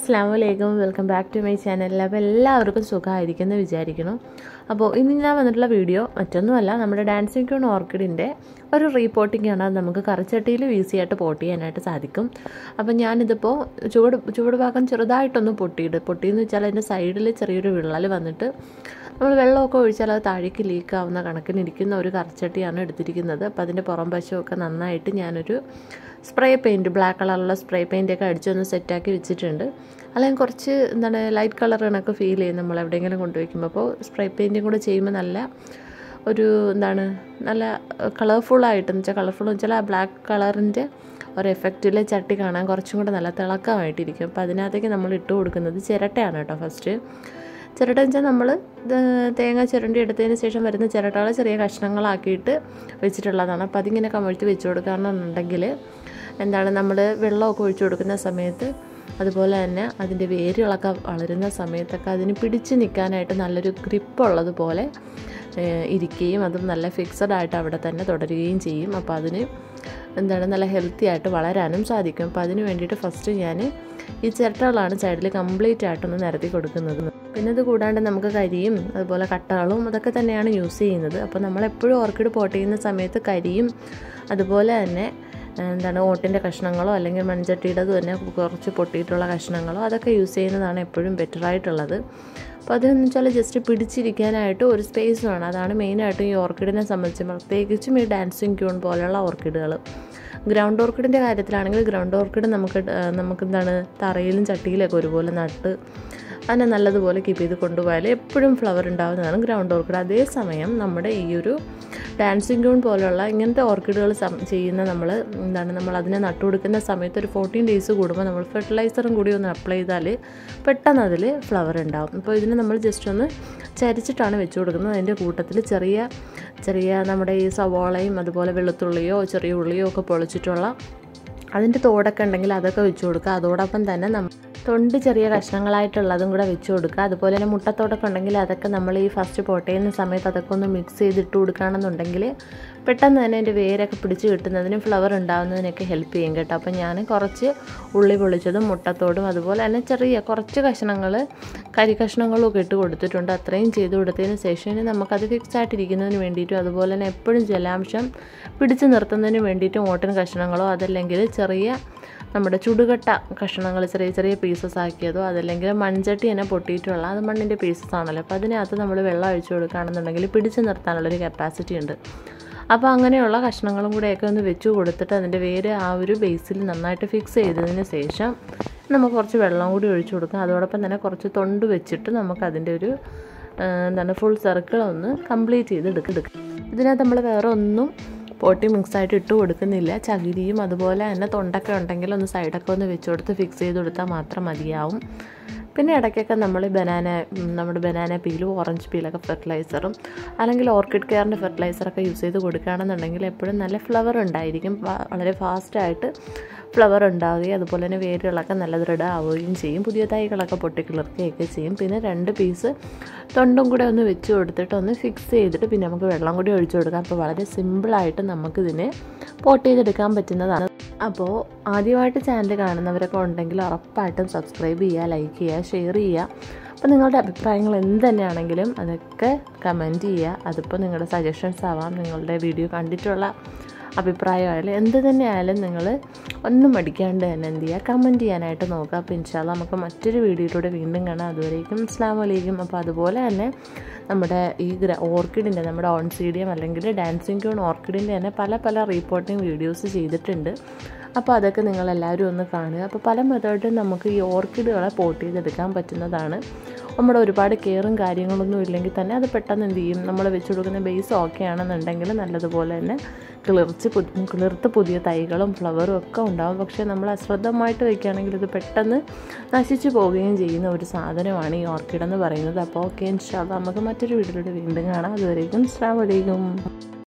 അസ്സാം വലൈക്കും welcome back to my channel അപ്പോൾ എല്ലാവർക്കും സുഖമായിരിക്കുമെന്ന് വിചാരിക്കുന്നു അപ്പോൾ ഇന്ന് ഞാൻ വന്നിട്ടുള്ള വീഡിയോ മറ്റൊന്നുമല്ല നമ്മുടെ ഡാൻസിങ് ക്യൂൺ ഓർക്കിഡിൻ്റെ ഒരു റീപോർട്ടിംഗ് ആണ് അത് നമുക്ക് കറിച്ചട്ടിയിൽ ഈസി ആയിട്ട് പോട്ട് ചെയ്യാനായിട്ട് സാധിക്കും അപ്പം ഞാനിതിപ്പോൾ ചുവട് ചുവട് ഭാഗം ചെറുതായിട്ടൊന്ന് പൊട്ടിയിട്ട് പൊട്ടിയെന്ന് വെച്ചാൽ അതിൻ്റെ സൈഡിൽ ചെറിയൊരു വിള്ളൽ വന്നിട്ട് നമ്മൾ വെള്ളമൊക്കെ ഒഴിച്ചാൽ അത് താഴേക്ക് ലീക്ക് ആവുന്ന കണക്കിനിരിക്കുന്ന ഒരു കറിച്ചട്ടിയാണ് എടുത്തിരിക്കുന്നത് അപ്പോൾ അതിൻ്റെ പുറം വശമൊക്കെ നന്നായിട്ട് ഞാനൊരു സ്പ്രേ പെയിൻറ്റ് ബ്ലാക്ക് കളറുള്ള സ്പ്രേ പെയിൻ്റൊക്കെ അടിച്ചൊന്ന് സെറ്റാക്കി വെച്ചിട്ടുണ്ട് അല്ലെങ്കിൽ കുറച്ച് എന്താണ് ലൈറ്റ് കളർ കണക്ക് ഫീൽ ചെയ്യും നമ്മൾ എവിടെയെങ്കിലും കൊണ്ടുവയ്ക്കുമ്പോൾ അപ്പോൾ സ്പ്രേ പെയിൻറ്റും കൂടെ ചെയ്യുമ്പോൾ നല്ല ഒരു എന്താണ് നല്ല കളർഫുള്ളായിട്ട് എന്ന് വെച്ചാൽ കളർഫുൾ എന്ന് വെച്ചാൽ ആ ബ്ലാക്ക് കളറിൻ്റെ ഒരു എഫക്റ്റിൽ ചട്ടി കാണാൻ കുറച്ചും കൂടെ നല്ല തിളക്കമായിട്ടിരിക്കും അപ്പോൾ അതിനകത്തേക്ക് നമ്മൾ ഇട്ട് കൊടുക്കുന്നത് ചിരട്ടയാണ് കേട്ടോ ഫസ്റ്റ് ചിരട്ട വെച്ചാൽ നമ്മൾ തേങ്ങ ചിരണ്ടി എടുത്തതിന് ശേഷം വരുന്ന ചിരട്ടകൾ ചെറിയ കഷ്ണങ്ങളാക്കിയിട്ട് വെച്ചിട്ടുള്ളതാണ് അപ്പോൾ അതിങ്ങനെ കമഴ്ത്തി വെച്ച് കൊടുക്കുകയാണെന്നുണ്ടെങ്കിൽ എന്താണ് നമ്മൾ വെള്ളമൊക്കെ ഒഴിച്ചു കൊടുക്കുന്ന സമയത്ത് അതുപോലെ തന്നെ അതിൻ്റെ വേരുകളൊക്കെ വളരുന്ന സമയത്തൊക്കെ അതിന് പിടിച്ച് നിൽക്കാനായിട്ട് നല്ലൊരു ഗ്രിപ്പുള്ളതുപോലെ ഇരിക്കുകയും അതും നല്ല ഫിക്സഡ് ആയിട്ട് അവിടെ തന്നെ തുടരുകയും ചെയ്യും അപ്പോൾ അതിന് എന്താണ് നല്ല ഹെൽത്തി ആയിട്ട് വളരാനും സാധിക്കും അപ്പോൾ അതിന് വേണ്ടിയിട്ട് ഫസ്റ്റ് ഞാൻ ഈ ചിരട്ടകളാണ് സൈഡിൽ കംപ്ലീറ്റ് ആയിട്ടൊന്ന് നിരത്തി കൊടുക്കുന്നത് പിന്നെ ഇത് കൂടാണ്ട് നമുക്ക് കരിയും അതുപോലെ കട്ടകളും അതൊക്കെ തന്നെയാണ് യൂസ് ചെയ്യുന്നത് അപ്പോൾ നമ്മളെപ്പോഴും ഓർക്കിഡ് പോട്ട് ചെയ്യുന്ന സമയത്ത് കരിയും അതുപോലെ തന്നെ എന്താണ് ഓട്ടിൻ്റെ കഷ്ണങ്ങളോ അല്ലെങ്കിൽ മൺചട്ടിയുടേത് തന്നെ കുറച്ച് പൊട്ടിയിട്ടുള്ള കഷ്ണങ്ങളോ അതൊക്കെ യൂസ് ചെയ്യുന്നതാണ് എപ്പോഴും ബെറ്റർ ആയിട്ടുള്ളത് അപ്പോൾ അതെന്ന് വെച്ചാൽ ജസ്റ്റ് പിടിച്ചിരിക്കാനായിട്ട് ഒരു സ്പേസ് വേണം അതാണ് മെയിനായിട്ടും ഈ ഓർക്കിഡിനെ സംബന്ധിച്ച് പ്രത്യേകിച്ചും ഈ ഡാൻസിങ് ക്യൂൺ പോലെയുള്ള ഓർക്കിഡുകൾ ഗ്രൗണ്ട് ഓർക്കിഡിൻ്റെ കാര്യത്തിലാണെങ്കിൽ ഗ്രൗണ്ട് ഓർക്കിഡ് നമുക്ക് നമുക്ക് എന്താണ് തറയിലും ചട്ടിയിലൊക്കെ ഒരുപോലെ നട്ട് അതിനെ നല്ലതുപോലെ കീപ്പ് ചെയ്ത് കൊണ്ടുപോയാൽ എപ്പോഴും ഫ്ലവർ ഉണ്ടാകുന്നതാണ് ഗ്രൗണ്ട് ഓർക്കിഡ് അതേസമയം നമ്മുടെ ഈ ഒരു ഡാൻസിങ് ക്യൂൺ പോലുള്ള ഇങ്ങനത്തെ ഓർക്കിഡുകൾ ചെയ്യുന്ന നമ്മൾ എന്താണ് നമ്മൾ അതിനെ നട്ടു കൊടുക്കുന്ന സമയത്ത് ഒരു ഫോർട്ടീൻ ഡേയ്സ് കൂടുമ്പോൾ നമ്മൾ ഫെർട്ടിലൈസറും കൂടി ഒന്ന് അപ്ലൈ ചെയ്താൽ പെട്ടെന്ന് അതിൽ ഫ്ലവർ ഉണ്ടാവും അപ്പോൾ ഇതിന് നമ്മൾ ജസ്റ്റ് ഒന്ന് ചരിച്ചിട്ടാണ് വെച്ച് കൊടുക്കുന്നത് അതിൻ്റെ കൂട്ടത്തിൽ ചെറിയ ചെറിയ നമ്മുടെ ഈ സവോളയും അതുപോലെ വെളുത്തുള്ളിയോ ചെറിയ ഉള്ളിയോ ഒക്കെ പൊളിച്ചിട്ടുള്ള അതിൻ്റെ തോടൊക്കെ ഉണ്ടെങ്കിൽ അതൊക്കെ വെച്ച് കൊടുക്കുക അതോടൊപ്പം തന്നെ നമ്മൾ തൊണ്ട് ചെറിയ കഷ്ണങ്ങളായിട്ടുള്ളതും കൂടെ വെച്ച് കൊടുക്കുക അതുപോലെ തന്നെ മുട്ടത്തോടൊക്കെ ഉണ്ടെങ്കിൽ അതൊക്കെ നമ്മൾ ഈ ഫസ്റ്റ് പോട്ട് ചെയ്യുന്ന സമയത്ത് അതൊക്കെ ഒന്ന് മിക്സ് ചെയ്തിട്ട് കൊടുക്കുകയാണെന്നുണ്ടെങ്കിൽ പെട്ടെന്ന് തന്നെ അതിൻ്റെ വേരൊക്കെ പിടിച്ച് കിട്ടുന്നതിനും ഫ്ലവർ ഉണ്ടാകുന്നതിനൊക്കെ ഹെൽപ്പ് ചെയ്യും കേട്ടോ അപ്പോൾ ഞാൻ കുറച്ച് ഉള്ളി പൊളിച്ചതും മുട്ടത്തോടും അതുപോലെ തന്നെ ചെറിയ കുറച്ച് കഷ്ണങ്ങൾ കരി കഷ്ണങ്ങളും ഒക്കെ ഇട്ട് കൊടുത്തിട്ടുണ്ട് അത്രയും ചെയ്ത് കൊടുത്തതിന് ശേഷം ഇനി നമുക്കത് ഫിക്സ് ആയിട്ടിരിക്കുന്നതിന് വേണ്ടിയിട്ടും അതുപോലെ തന്നെ എപ്പോഴും ജലാംശം പിടിച്ചു നിർത്തുന്നതിന് വേണ്ടിയിട്ടും ഓട്ടൻ കഷ്ണങ്ങളോ അതല്ലെങ്കിൽ ചെറിയ നമ്മുടെ ചുടുകട്ട കഷ്ണങ്ങൾ ചെറിയ ചെറിയ പീസസ് ആക്കിയതോ അതല്ലെങ്കിൽ മൺചട്ടി തന്നെ പൊട്ടിയിട്ടുള്ള അത് മണ്ണിൻ്റെ പീസസ് ആണല്ലോ അപ്പോൾ അതിനകത്ത് നമ്മൾ വെള്ളം ഒഴിച്ചു കൊടുക്കുകയാണെന്നുണ്ടെങ്കിൽ പിടിച്ചു നിർത്താനുള്ളൊരു കപ്പാസിറ്റി ഉണ്ട് അപ്പോൾ അങ്ങനെയുള്ള കഷ്ണങ്ങളും കൂടെയൊക്കെ ഒന്ന് വെച്ച് കൊടുത്തിട്ട് അതിൻ്റെ വേര് ആ ഒരു ബേസിൽ നന്നായിട്ട് ഫിക്സ് ചെയ്തതിന് ശേഷം നമുക്ക് കുറച്ച് വെള്ളം കൂടി ഒഴിച്ചു കൊടുക്കാം അതോടൊപ്പം തന്നെ കുറച്ച് തൊണ്ട് വെച്ചിട്ട് നമുക്ക് അതിൻ്റെ ഒരു എന്താണ് ഫുൾ സർക്കിൾ ഒന്ന് കംപ്ലീറ്റ് ചെയ്ത് എടുക്കുക ഇതിനകത്ത് നമ്മൾ വേറെ ഒന്നും പോട്ടി മിക്സായിട്ട് ഇട്ട് കൊടുക്കുന്നില്ല ചകിരിയും അതുപോലെ തന്നെ തൊണ്ടൊക്കെ ഉണ്ടെങ്കിൽ ഒന്ന് സൈഡൊക്കെ ഒന്ന് വെച്ച് കൊടുത്ത് ഫിക്സ് ചെയ്ത് കൊടുത്താൽ മാത്രം മതിയാവും പിന്നെ ഇടയ്ക്കൊക്കെ നമ്മൾ ബനാന നമ്മുടെ ബനാന പീലും ഓറഞ്ച് പീലൊക്കെ ഫെർട്ടിലൈസറും അല്ലെങ്കിൽ ഓർക്കിഡ് കെയറിൻ്റെ ഫെർട്ടിലൈസറൊക്കെ യൂസ് ചെയ്ത് കൊടുക്കുകയാണെന്നുണ്ടെങ്കിൽ എപ്പോഴും നല്ല ഫ്ലവർ ഉണ്ടായിരിക്കും വളരെ ഫാസ്റ്റായിട്ട് ഫ്ലവർ ഉണ്ടാവുകയും അതുപോലെ തന്നെ വേരുകളൊക്കെ നല്ല ദൃഢമാവുകയും ചെയ്യും പുതിയ തൈകളൊക്കെ പൊട്ടിക്കിളർക്കുകയൊക്കെ ചെയ്യും പിന്നെ രണ്ട് പീസ് തൊണ്ടും കൂടെ ഒന്ന് വെച്ച് കൊടുത്തിട്ട് ഒന്ന് ഫിക്സ് ചെയ്തിട്ട് പിന്നെ നമുക്ക് വെള്ളം കൂടി ഒഴിച്ചു കൊടുക്കാം അപ്പോൾ വളരെ സിമ്പിളായിട്ട് നമുക്കിതിനെ പോട്ട് ചെയ്തെടുക്കാൻ പറ്റുന്നതാണ് അപ്പോൾ ആദ്യമായിട്ട് ചാനൽ കാണുന്നവരൊക്കെ ഉണ്ടെങ്കിൽ ഉറപ്പായിട്ടും സബ്സ്ക്രൈബ് ചെയ്യുക ലൈക്ക് ചെയ്യുക ഷെയർ ചെയ്യുക അപ്പോൾ നിങ്ങളുടെ അഭിപ്രായങ്ങൾ എന്ത് തന്നെയാണെങ്കിലും അതൊക്കെ കമൻറ്റ് ചെയ്യുക അതിപ്പോൾ നിങ്ങളുടെ സജഷൻസ് ആവാം നിങ്ങളുടെ വീഡിയോ കണ്ടിട്ടുള്ള അഭിപ്രായമായാലും എന്ത് തന്നെയായാലും നിങ്ങൾ ഒന്നും മടിക്കാണ്ട് തന്നെ എന്ത് ചെയ്യുക കമൻറ്റ് ചെയ്യാനായിട്ട് നോക്കുക അപ്പോൾ ഇൻഷാല്ല നമുക്ക് മറ്റൊരു വീഡിയോയിലൂടെ വീണ്ടും കാണാം അതുവരേക്കും അസ്ലാം വലൈക്കും അപ്പോൾ അതുപോലെ തന്നെ നമ്മുടെ ഈ ഓർക്കിഡിൻ്റെ നമ്മുടെ ഓൺസീഡിയം അല്ലെങ്കിൽ ഡാൻസിങ് ക്യൂൺ ഓർക്കിഡിൻ്റെ തന്നെ പല പല റീപ്പോർട്ടിങ് വീഡിയോസ് ചെയ്തിട്ടുണ്ട് അപ്പോൾ അതൊക്കെ നിങ്ങളെല്ലാവരും ഒന്ന് കാണുക അപ്പോൾ പല മെത്തേഡും നമുക്ക് ഈ ഓർക്കിഡുകളെ പോട്ട് ചെയ്തെടുക്കാൻ പറ്റുന്നതാണ് നമ്മുടെ ഒരുപാട് കെയറും കാര്യങ്ങളൊന്നും ഇല്ലെങ്കിൽ തന്നെ അത് പെട്ടെന്ന് എന്ത് ചെയ്യും നമ്മൾ വെച്ച് കൊടുക്കുന്ന ബേസ് ഓക്കെ ആണെന്നുണ്ടെങ്കിൽ നല്ലതുപോലെ തന്നെ കിളിർച്ച് കിളിർത്ത് പുതിയ തൈകളും ഫ്ലവറും ഒക്കെ ഉണ്ടാവും പക്ഷേ നമ്മൾ അശ്രദ്ധമായിട്ട് വയ്ക്കുകയാണെങ്കിൽ ഇത് പെട്ടെന്ന് നശിച്ചു പോവുകയും ചെയ്യുന്ന ഒരു സാധനമാണ് ഈ ഓർക്കിഡ് എന്ന് പറയുന്നത് അപ്പോൾ ഓക്കെ ഇൻഷാല്ല നമുക്ക് മറ്റൊരു വീഡിയോയിലൂടെ വീണ്ടും കാണാം അതുവരേക്കും അസ്സാം വലൈക്കും